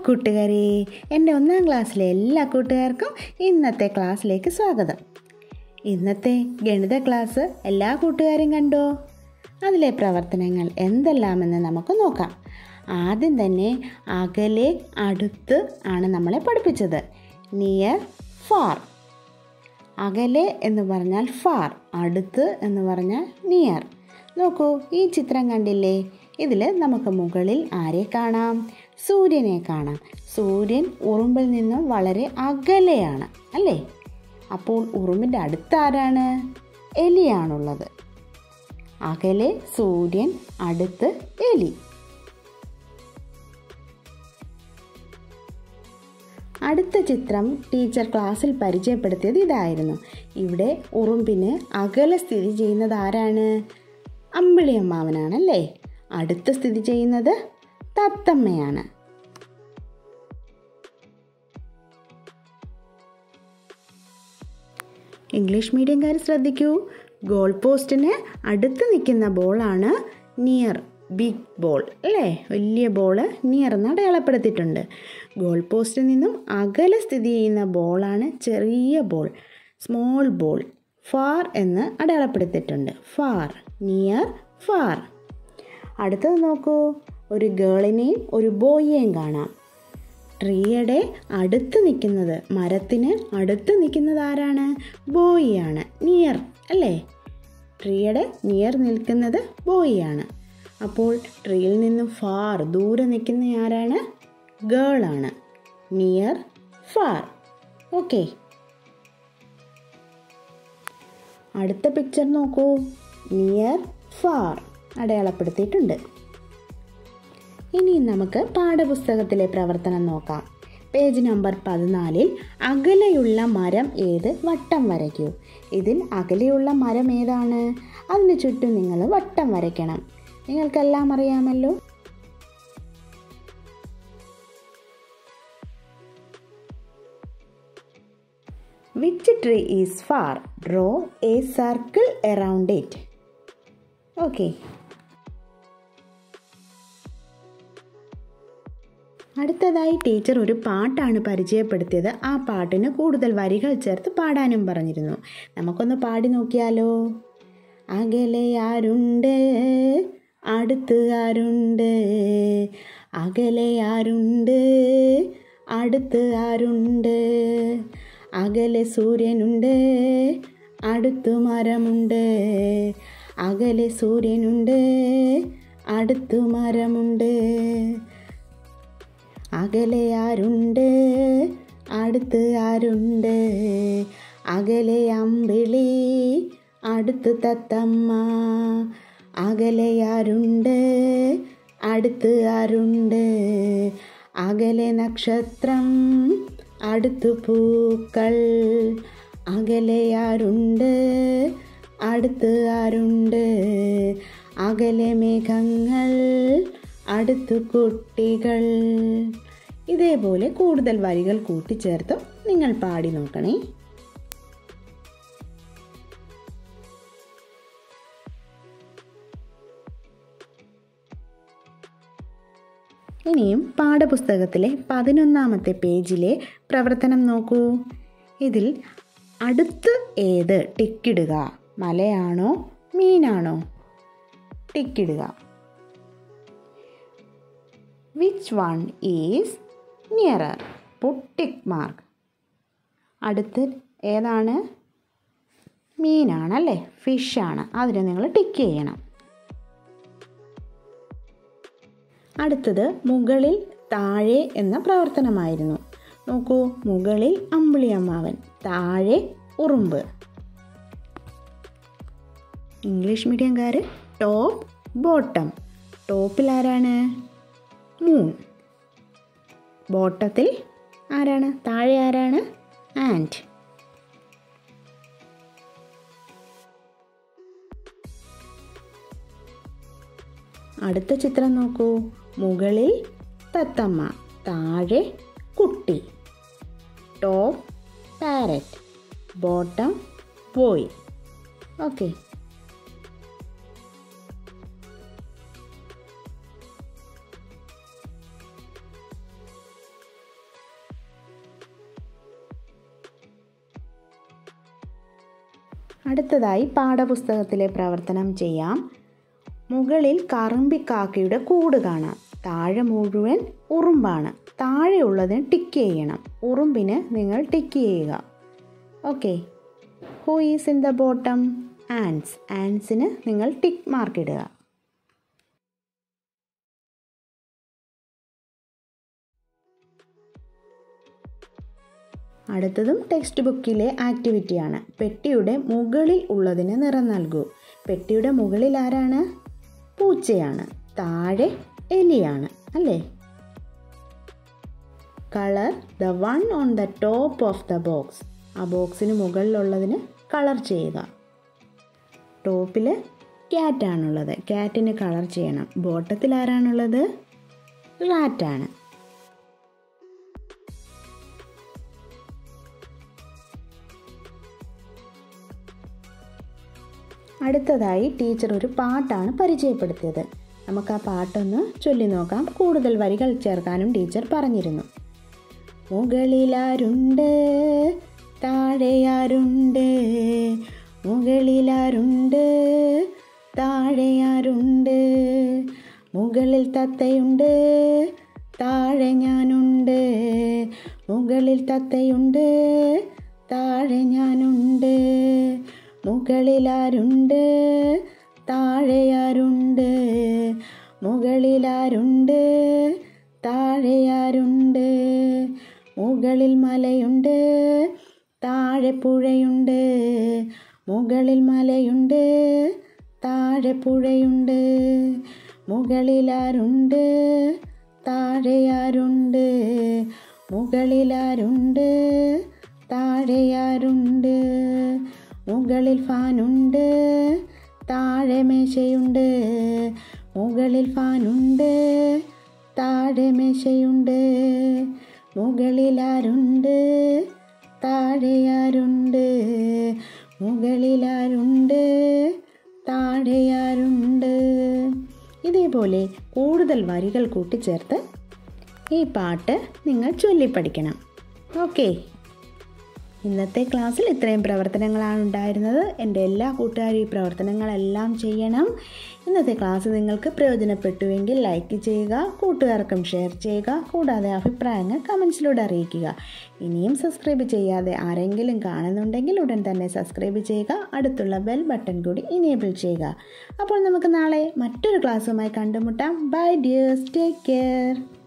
കൂട്ടുകാരെ എൻ്റെ ഒന്നാം ക്ലാസ്സിലെ എല്ലാ കൂട്ടുകാർക്കും ഇന്നത്തെ ക്ലാസ്സിലേക്ക് സ്വാഗതം ഇന്നത്തെ ഗണിത ക്ലാസ് എല്ലാ കൂട്ടുകാരും കണ്ടോ അതിലെ പ്രവർത്തനങ്ങൾ എന്തെല്ലാമെന്ന് നമുക്ക് നോക്കാം ആദ്യം തന്നെ അകലെ അടുത്ത് ആണ് നമ്മളെ പഠിപ്പിച്ചത് നിയർ ഫാർ അകലെ എന്ന് പറഞ്ഞാൽ ഫാർ അടുത്ത് എന്ന് പറഞ്ഞാൽ നിയർ നോക്കൂ ഈ ചിത്രം കണ്ടില്ലേ ഇതിൽ നമുക്ക് മുകളിൽ ആരെ കാണാം സൂര്യനെ കാണാം സൂര്യൻ ഉറുമ്പിൽ നിന്നും വളരെ അകലെയാണ് അല്ലേ അപ്പോൾ ഉറുമ്പിൻ്റെ അടുത്ത് ആരാണ് എലിയാണുള്ളത് അകലെ സൂര്യൻ അടുത്ത് എലി അടുത്ത ചിത്രം ടീച്ചർ ക്ലാസ്സിൽ പരിചയപ്പെടുത്തിയത് ഇതായിരുന്നു ഇവിടെ ഉറുമ്പിന് അകലെ സ്ഥിതി ചെയ്യുന്നത് ആരാണ് അമ്പിളിയമ്മാവനാണല്ലേ അടുത്ത് സ്ഥിതി ചെയ്യുന്നത് തത്തമ്മയാണ് ഇംഗ്ലീഷ് മീഡിയംകാർ ശ്രദ്ധിക്കൂ ഗോൾ പോസ്റ്റിന് അടുത്ത് നിൽക്കുന്ന ബോളാണ് നിയർ ബിഗ് ബോൾ അല്ലേ വലിയ ബോള് നിയർ എന്ന് അടയാളപ്പെടുത്തിയിട്ടുണ്ട് ഗോൾ പോസ്റ്റിൽ നിന്നും അകലെ സ്ഥിതി ചെയ്യുന്ന ബോളാണ് ചെറിയ ബോൾ സ്മോൾ ബോൾ ഫാർ എന്ന് അടയാളപ്പെടുത്തിയിട്ടുണ്ട് ഫാർ നിയർ ഫാർ അടുത്തത് നോക്കൂ ഒരു ഗേളിനെയും ഒരു ബോയിയെയും കാണാം ട്രീയുടെ അടുത്ത് നിൽക്കുന്നത് മരത്തിന് അടുത്ത് നിൽക്കുന്നത് ആരാണ് ബോയിയാണ് നിയർ അല്ലേ ട്രീയുടെ നിയർ നിൽക്കുന്നത് ബോയിയാണ് അപ്പോൾ ട്രീയിൽ നിന്നും ഫാർ ദൂരെ നിൽക്കുന്ന ആരാണ് ഗേളാണ് നിയർ ഫാർ ഓക്കെ അടുത്ത പിക്ചർ നോക്കൂ നിയർ ഫാർ അടയാളപ്പെടുത്തിയിട്ടുണ്ട് ഇനി നമുക്ക് പാഠപുസ്തകത്തിലെ പ്രവർത്തനം നോക്കാം പേജ് നമ്പർ പതിനാലിൽ അകലെയുള്ള മരം ഏത് വട്ടം വരയ്ക്കൂ ഇതിൽ അകലെയുള്ള മരം ഏതാണ് അതിന് ചുറ്റും നിങ്ങൾ വട്ടം വരയ്ക്കണം നിങ്ങൾക്കെല്ലാം അറിയാമല്ലോ which tree is far draw a circle around it okay അടുത്തതായി ടീച്ചർ ഒരു പാട്ടാണ് പരിചയപ്പെടുത്തിയത് ആ പാട്ടിന് കൂടുതൽ വരികൾ ചേർത്ത് പാടാനും പറഞ്ഞിരുന്നു നമുക്കൊന്ന് പാടി നോക്കിയാലോ അകലെ ആരുണ്ട് അടുത്ത് ആരുണ്ട് അകലെ ആരുണ്ട് അടുത്ത് ആരുണ്ട് അകലെ സൂര്യനുണ്ട് അടുത്ത് മരമുണ്ട് അകലെ സൂര്യനുണ്ട് അടുത്ത് മരമുണ്ട് അകലെ ആരുണ്ട് അടുത്ത് ആരുണ്ട് അകലെ അമ്പിളി അടുത്ത് തത്തമ്മ അകലെ ആരുണ്ട് അടുത്ത് ആരുണ്ട് അകലെ നക്ഷത്രം അടുത്ത് പൂക്കൾ അകലെ ആരുണ്ട് അടുത്ത് ആരുണ്ട് അകലെ മേഘങ്ങൾ അടുത്തു കുട്ടികൾ ഇതേപോലെ കൂടുതൽ വരികൾ കൂട്ടിച്ചേർത്തും നിങ്ങൾ പാടി നോക്കണേ ഇനിയും പാഠപുസ്തകത്തിലെ പതിനൊന്നാമത്തെ പേജിലെ പ്രവർത്തനം നോക്കൂ ഇതിൽ അടുത്ത് ഏത് ടിക്കിടുക മലയാണോ മീനാണോ ടിക്കിടുക which one is nearer put tick mark അടുത്ത് ഏതാണ് മീനാണല്ലേ ഫിഷാണ് അതിന് നിങ്ങൾ ടിക്ക് ചെയ്യണം അടുത്തത് മുകളിൽ താഴെ എന്ന പ്രവർത്തനമായിരുന്നു നോക്കൂ മുകളിൽ അമ്പിളിയമ്മാവൻ താഴെ ഉറുമ്പ് ഇംഗ്ലീഷ് മീഡിയംകാർ ടോപ്പ് ബോട്ടം ടോപ്പിൽ ആരാണ് മൂൺ ബോട്ടത്തിൽ ആരാണ് താഴെ ആരാണ് ആൻഡ് അടുത്ത ചിത്രം നോക്കൂ മുകളിൽ തത്തമ്മ താഴെ കുട്ടി top parrot bottom boy okay അടുത്തതായി പാഠപുസ്തകത്തിലെ പ്രവർത്തനം ചെയ്യാം മുകളിൽ കറുമ്പിക്കാക്കയുടെ കൂട് കാണാം താഴെ മുഴുവൻ ഉറുമ്പാണ് താഴെയുള്ളതിന് ടിക്ക് ചെയ്യണം ഉറുമ്പിന് നിങ്ങൾ ടിക്ക് ചെയ്യുക okay who is in the bottom ants ആൻസിന് നിങ്ങൾ ടിക്ക് മാർക്ക് ഇടുക അടുത്തതും ടെക്സ്റ്റ് ബുക്കിലെ ആക്ടിവിറ്റിയാണ് പെട്ടിയുടെ മുകളിൽ ഉള്ളതിന് നിറം നൽകൂ പെട്ടിയുടെ മുകളിൽ ആരാണ് പൂച്ചയാണ് താഴെ എലിയാണ് അല്ലേ colour the one on the top of the box ആ ബോക്സിന് മുകളിലുള്ളതിന് കളർ ചെയ്യുക ടോപ്പിൽ ക്യാറ്റാണുള്ളത് ക്യാറ്റിന് കളർ ചെയ്യണം ബോട്ടത്തിൽ ആരാണുള്ളത് റാറ്റാണ് അടുത്തതായി ടീച്ചർ ഒരു പാട്ടാണ് പരിചയപ്പെടുത്തിയത് നമുക്ക് ആ പാട്ടൊന്ന് ചൊല്ലി നോക്കാം കൂടുതൽ വരികൾ ചേർക്കാനും ടീച്ചർ പറഞ്ഞിരുന്നു മുകളിലാരുണ്ട് താഴെയാരുണ്ട് മുകളിലാരുണ്ട് താഴെയാരുണ്ട് മുകളിൽ തത്തയുണ്ട് താഴെ ഞാനുണ്ട് മുകളിൽ തത്തയുണ്ട് താഴെ ഞാനുണ്ട് മുകളിലാരുണ്ട് താഴെയാരുണ്ട് മുകളിലാരുണ്ട് താഴെയാരുണ്ട് മുകളിൽ മലയുണ്ട് താഴെ പുഴയുണ്ട് മുകളിൽ മലയുണ്ട് താഴെ പുഴയുണ്ട് മുകളിലാരുണ്ട് താഴെയാരുണ്ട് മുകളിലാരുണ്ട് താഴെയാരുണ്ട് മുകളിൽ ഫാനുണ്ട് താഴെ മേശയുണ്ട് മുകളിൽ ഫാനുണ്ട് താഴെ മേശയുണ്ട് മുകളിലാരുണ്ട് താഴെയാരുണ്ട് മുകളിലാരുണ്ട് താഴെയാരുണ്ട് ഇതേപോലെ കൂടുതൽ വരികൾ കൂട്ടിച്ചേർത്ത് ഈ പാട്ട് നിങ്ങൾ ചൊല്ലിപ്പഠിക്കണം ഓക്കേ ഇന്നത്തെ ക്ലാസ്സിൽ ഇത്രയും പ്രവർത്തനങ്ങളാണ് ഉണ്ടായിരുന്നത് എൻ്റെ എല്ലാ കൂട്ടുകാരും ഈ പ്രവർത്തനങ്ങളെല്ലാം ചെയ്യണം ഇന്നത്തെ ക്ലാസ് നിങ്ങൾക്ക് പ്രയോജനപ്പെട്ടുവെങ്കിൽ ലൈക്ക് ചെയ്യുക കൂട്ടുകാർക്കും ഷെയർ ചെയ്യുക കൂടാതെ അഭിപ്രായങ്ങൾ കമൻസിലൂടെ അറിയിക്കുക ഇനിയും സബ്സ്ക്രൈബ് ചെയ്യാതെ ആരെങ്കിലും കാണുന്നുണ്ടെങ്കിൽ ഉടൻ തന്നെ സബ്സ്ക്രൈബ് ചെയ്യുക അടുത്തുള്ള ബെൽ ബട്ടൺ കൂടി ഇനേബിൾ ചെയ്യുക അപ്പോൾ നമുക്ക് നാളെ മറ്റൊരു ക്ലാസ്സുമായി കണ്ടുമുട്ടാം ബൈ ഡിയേഴ്സ് ടേക്ക് കെയർ